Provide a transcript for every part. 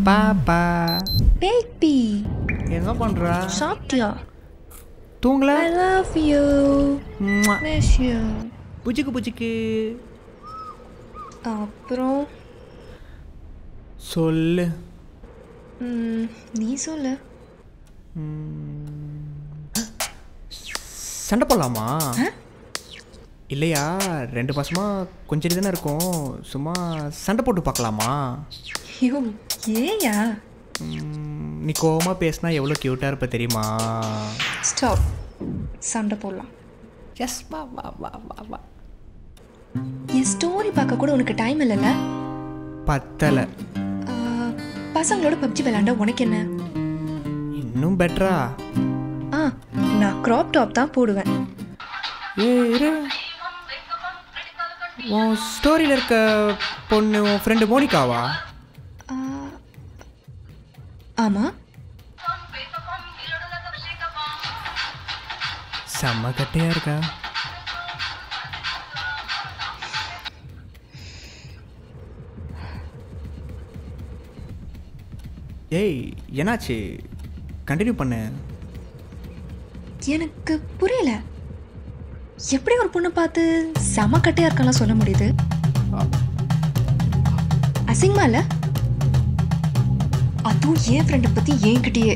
பாப்பா பேபி என்ன பண்றா சாப்பிட்டியா தூங்கல ஐ லவ் யூ ம்ம். மிஸ் யூ புச்சிக்கு புச்சிக்கு அப்புறம் சொல்லு ம், நீ சொல்லு சண்டை போடலாமா இல்லையா ரெண்டு மாசமா கொஞ்சம் தானே இருக்கும் சும்மா சண்டை போட்டு பார்க்கலாமா ஐயோ ஏயா ம், நீ கோவமா பேசினா எவ்வளோ க்யூட்டாக இருப்ப தெரியுமா ஸ்டாப் சண்டை போடலாம் எஸ் வா வா வா வா வா என் ஸ்டோரி பார்க்க கூட உனக்கு டைம் இல்லைல்ல பத்தலை ஆ, பசங்களோட பப்ஜி விளையாண்ட உனக்கு என்ன இன்னும் பெட்டரா ஆ நான் க்ராப் டாப் தான் போடுவேன் ஏ இரு உன் ஸ்டோரியில் இருக்க பொண்ணு உன் ஃப்ரெண்டு மோனிகாவா ஆ, ஆமா செம்ம கட்டையாக இருக்கா ஏய் என்னாச்சு கண்டினியூ பண்ணு எனக்கு புரியல எப்படி ஒரு பொண்ணை பார்த்து செம கட்டையா இருக்கலாம் சொல்ல முடியுது அசிங்கமா இல்ல அதுவும் என் ஃப்ரெண்டை பத்தி என்கிட்டயே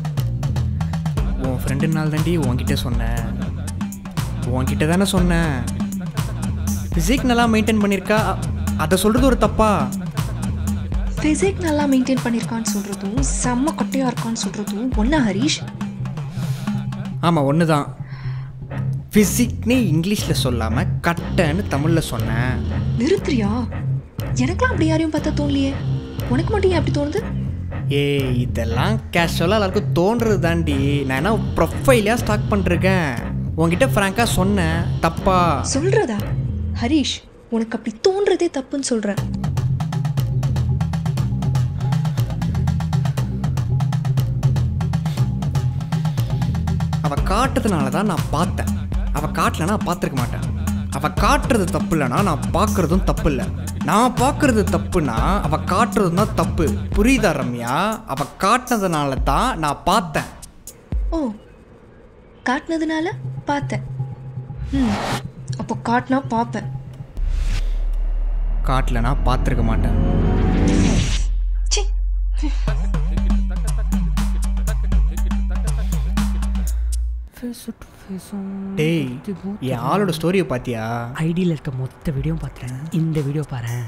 உன் ஃப்ரெண்டுனால தாண்டி உன்கிட்ட சொன்னேன் உன்கிட்ட தானே சொன்னேன் ஃபிசிக் நல்லா மெயின்டைன் பண்ணியிருக்கா அ- அதை சொல்கிறது ஒரு தப்பா ஃபிசிக் நல்லா மெயின்டைன் பண்ணியிருக்கான்னு சொல்றதும் செம்ம கட்டையா இருக்கான்னு சொல்றதும் ஒன்னா ஹரீஷ் ஆமாம் ஒன்று தான் ஃபிசிக்னு இங்கிலீஷில் சொல்லாமல் கட்டன்னு தமிழில் சொன்னேன் நிறுத்துறியா எனக்கெல்லாம் அப்படி யாரையும் பார்த்தா தோணலையே உனக்கு மட்டும் ஏன் அப்படி தோணுது ஏய் இதெல்லாம் கேஷுவலாக எல்லாருக்கும் தோன்றது தாண்டி நான் என்ன ப்ரொஃபைலாக ஸ்டாக் பண்ணிருக்கேன் உன்கிட்ட ஃப்ராங்காக சொன்னேன் தப்பா சொல்றதா ஹரீஷ் உனக்கு அப்படி தோன்றதே தப்புன்னு சொல்றேன் அவள் காட்டுறதுனால தான் நான் பார்த்தேன் அவள் காட்டலனா நான் பார்த்துருக்க மாட்டேன் அவள் காட்டுறது தப்பு இல்லைனா நான் பார்க்குறதும் தப்பு இல்லை நான் பார்க்குறது தப்புனா அவள் காட்டுறதும் தான் தப்பு புரியுதா ரம்யா அவள் காட்டினதுனால தான் நான் பார்த்தேன் ஓ காட்டினதுனால பார்த்தேன் ம் அப்போ காட்டினா பார்ப்பேன் காட்டலனா பார்த்துருக்க மாட்டேன் சி டேய் என் ஆளோட ஸ்டோரியை பார்த்தியா ஐடியில் இருக்க மொத்த வீடியோ பார்த்துறேன் இந்த வீடியோ பாரேன்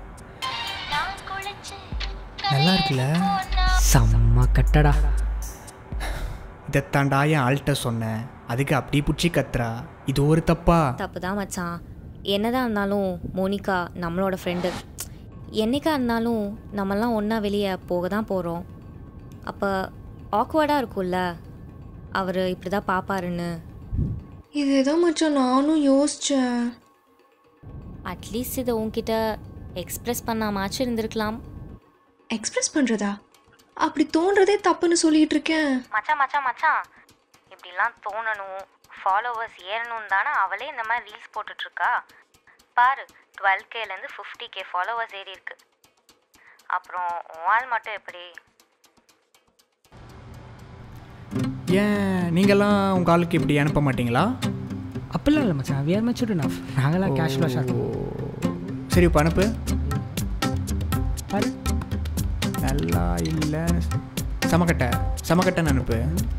நல்லா இருக்குல்ல செம்ம கட்டடா இதைத்தாண்டா என் ஆள்கிட்ட சொன்னேன் அதுக்கு அப்படி பிடிச்சி கத்துறா இது ஒரு தப்பா தப்பு தான் மச்சான் என்னதான் இருந்தாலும் மோனிகா நம்மளோட ஃப்ரெண்டு என்னைக்கா இருந்தாலும் நம்மலாம் ஒன்றா வெளியே போக தான் போகிறோம் அப்போ ஆக்வர்டாக இருக்கும்ல அவர் இப்படி தான் பார்ப்பாருன்னு இதேதான் மச்சான் நானும் யோசிச்சேன் அட்லீஸ்ட் இதை உன்கிட்ட எக்ஸ்ப்ரெஸ் பண்ணாமாச்சும் இருந்திருக்கலாம் எக்ஸ்பிரஸ் பண்றதா அப்படி தோன்றதே தப்புன்னு சொல்லிட்டு இருக்கேன் மச்சான் மச்சான் மச்சான் இப்படிலாம் தோணணும் ஃபாலோவர்ஸ் ஏறணும் தானே அவளே இந்த மாதிரி ரீல்ஸ் போட்டுட்ருக்கா பாரு டுவெல் கேலேருந்து ஃபிஃப்டி கே ஃபாலோவர்ஸ் ஏறி இருக்கு அப்புறம் உன் ஆள் மட்டும் எப்படி ஏன் நீங்கள்லாம் உங்கள் ஆளுக்கு இப்படி அனுப்ப மாட்டீங்களா அப்படிலாம் இல்லை மச்சான் வியர் மெச்சூர்ட் enough நாங்களாம் கேஷுவலாக ஷார்ட் சரி இப்போ அனுப்பு பாரு நல்லா இல்லை சமக்கட்டை சமக்கட்டைன்னு அனுப்பு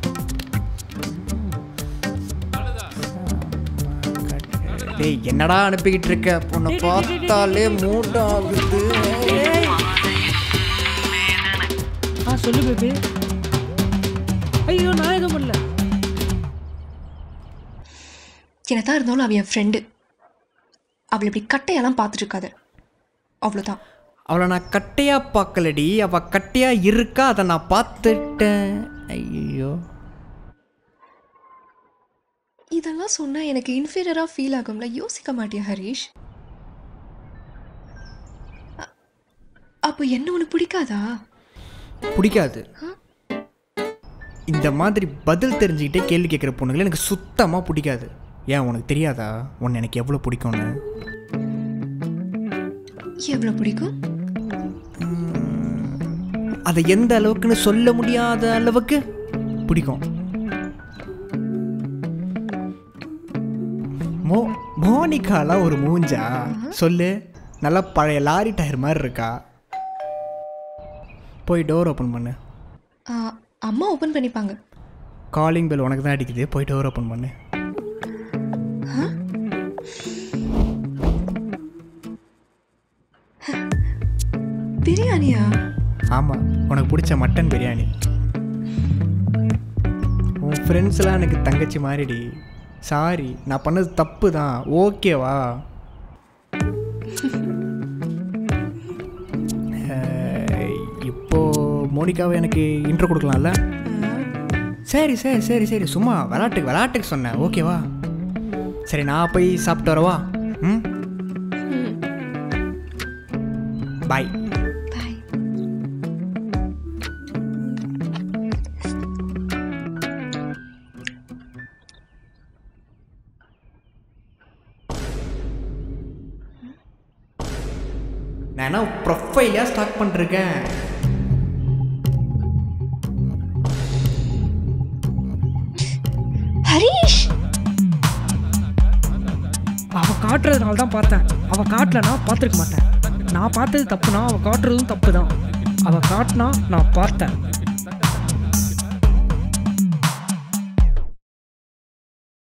சமக்கட்டை. டேய் என்னடா அனுப்பிக்கிட்டு இருக்க பொண்ணை பார்த்தாலே மூட்டை ஆகுது ஆ சொல்லு பேபி ஐயோ நான் எதுவும் பண்ணல என்னதான் இருந்தாலும் அவ என் ஃப்ரெண்டு அவளை இப்படி கட்டையெல்லாம் பார்த்துட்டு இருக்காது அவ்வளோதான் அவளை நான் கட்டையா பார்க்கலடி அவ கட்டையா இருக்கா அதை நான் பார்த்துட்டேன் ஐயோ இதெல்லாம் சொன்னா எனக்கு இன்ஃபீரியராக ஃபீல் ஆகும்ல யோசிக்க மாட்டியா ஹரீஷ் அ- அப்போ என்ன உனக்கு பிடிக்காதா பிடிக்காது இந்த மாதிரி பதில் தெரிஞ்சுக்கிட்டே கேள்வி கேட்குற பொண்ணுங்களை எனக்கு சுத்தமாக பிடிக்காது ஏன் உனக்கு தெரியாதா உன்னை எனக்கு எவ்வளோ பிடிக்கும்னு எவ்வளோ பிடிக்கும் அதை எந்த அளவுக்குன்னு சொல்ல முடியாத அளவுக்கு பிடிக்கும் மோ மோனிகாலாம் ஒரு மூஞ்சா சொல்லு நல்லா பழைய லாரி டயர் மாதிரி இருக்கா போய் டோர் ஓப்பன் பண்ணு ஆ, அம்மா ஓப்பன் பண்ணிப்பாங்க காலிங் பெல் உனக்கு தான் அடிக்குது போய் டோர் ஓப்பன் பண்ணு பிரியாணியா ஆமாம் உனக்கு பிடிச்ச மட்டன் பிரியாணி உன் ஃப்ரெண்ட்ஸ்லாம் எனக்கு தங்கச்சி மாதிரிடி சாரி நான் பண்ணது தப்பு தான் ஓகேவா அஹ், இப்போ மோனிகாவை எனக்கு இன்ட்ரோ கொடுக்கலாம்ல சரி சரி சரி சரி சும்மா விளாட்டுக்கு விளாட்டுக்கு சொன்னேன் ஓகேவா சரி நான் போய் சாப்பிட்டு வரவா ம் பாய் பாய் நான் என்ன ப்ரொஃபைலாக ஸ்டார்ட் பண்ணிருக்கேன் ஹரீஷ் அவ காட்டுறதுனால தான் பார்த்தேன் அவ காட்டலனா பார்த்துருக்க மாட்டேன் நான் பார்த்தது தப்புனா அவ காட்டுறதும் தப்பு தான் அவ காட்டினா நான் பார்த்தேன்